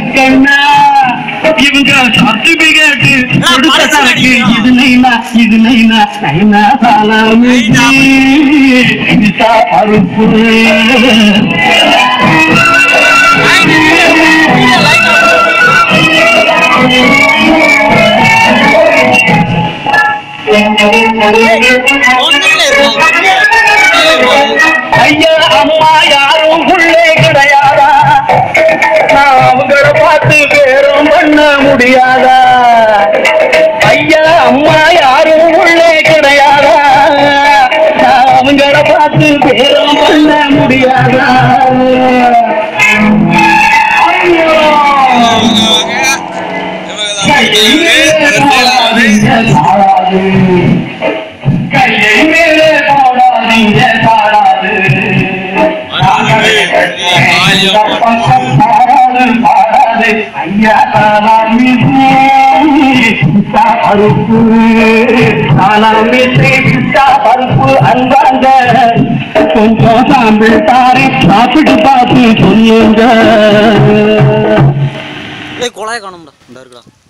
கண்ணா இவங்க சர்டிபிகேட் கொடுத்த சரக்கு இது நைனா இது நைனா நைனா சாலாமி பருப்பு ஐயா அம்மா யாரும் உள்ளே கிடையாதா நான் அவங்கள பார்த்து பேரும் பண்ண முடியாதா ஐயா அம்மா யாரும் உள்ளே கிடையாதா நான் அவங்கள பார்த்து பேரும் பண்ண முடியாதா ஐயோ கையை மேலே போடாதீங்க தாடாது பாடாது ஐயா தாராமி பருப்பு தானாமி பருப்பு அன்பாங்க கொஞ்சம் சாம்பிள் தாரி சாப்பிட்டு பார்த்து சொல்லுங்க குழாய் காணும்டா இந்த இருக்குடா